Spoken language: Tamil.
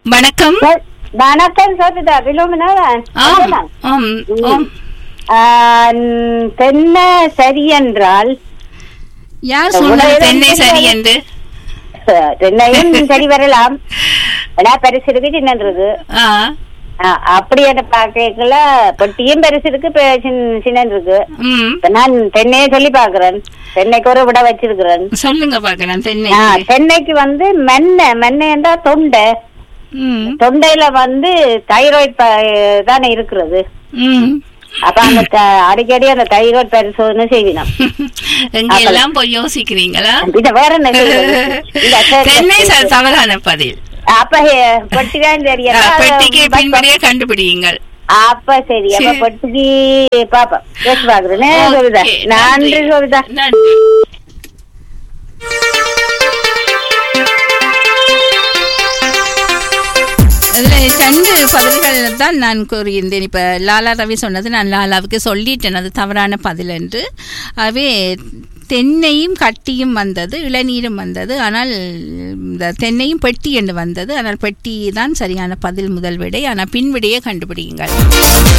வணக்கம் வணக்கம் சோதிதா விலோமினாதான் ஆம் ஆம் ஆம் தென்னை சரி என்றால் யார் சொன்னது தென்னை சரி என்று தென்னையும் சரி வரலாம் ஆனா பரிசு இருக்கு சின்னது ஆ அப்படி என்ன பாக்கல பொட்டியும் பெருசு இருக்கு பெ- சின்ன- சின்னது இருக்கு ம் இப்ப நான் தென்னையை சொல்லி பாக்குறேன் தென்னைக்கு ஒரு விட வச்சிருக்கிறேன் சொல்லுங்க பாக்கலாம் தென்னை ஆ, தென்னைக்கு வந்து மென்னை மென்னை என்றா தொண்டை ம் தொண்டையில வந்து தைராய்டு தானே இருக்கிறது ம் அப்ப அந்த த- அடிக்கடி அந்த தைராய்டு பரிசோதனை செய்யணும் எங்க எல்லாம் போய் யோசிக்கிறீங்களா இத வேற என்ன செய்வது? இல்ல, சரி, தென்னை சரி, ச- சரி. தவறான பதில் அப்ப ஹே- பொட்டிதான் ஆ, தெரியல பெட்டிக்கு பின்படியே கண்டுபிடியுங்கள் அப்ப சரி அப்ப சரி. பொட்டிக்கு பாப்போம் யோசிச்சு பாக்குறேன் சொல்லுதா ஓகே, நன்றி சொல்லுதா நன்றி அதில் ரெண்டு பதில்கள் தான் நான் கூறியிருந்தேன் இப்போ லாலா ரவி சொன்னது நான் லாலாவுக்கு சொல்லிட்டேன் அது தவறான பதில் என்று அவே தென்னையும் கட்டியும் வந்தது இளநீரும் வந்தது ஆனால் இந்த தென்னையும் பெட்டி என்று வந்தது ஆனால் பெட்டி தான் சரியான பதில் முதல் விடை ஆனால் பின் விடையை கண்டுபிடியுங்கள்